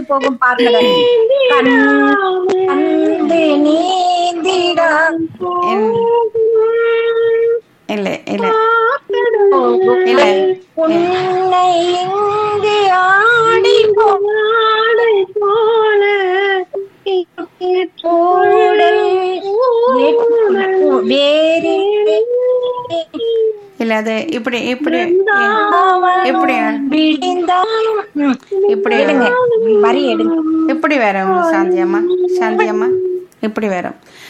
போகும் பார்க்கடல் கண் கண்டு நீந்திடா என்- இல்ல இல்ல போகும் இல்ல உன்னை இங்கு ஆடி போனாடை போல ஊடல் வேறு இல்ல அது இப்படி இப்படி இப்படி விடிந்தாலும் ம், இப்படி எடுங்க வரி எடுங்க இப்படி வரும் சாந்தியம்மா சாந்தியம்மா இப்படி வரும்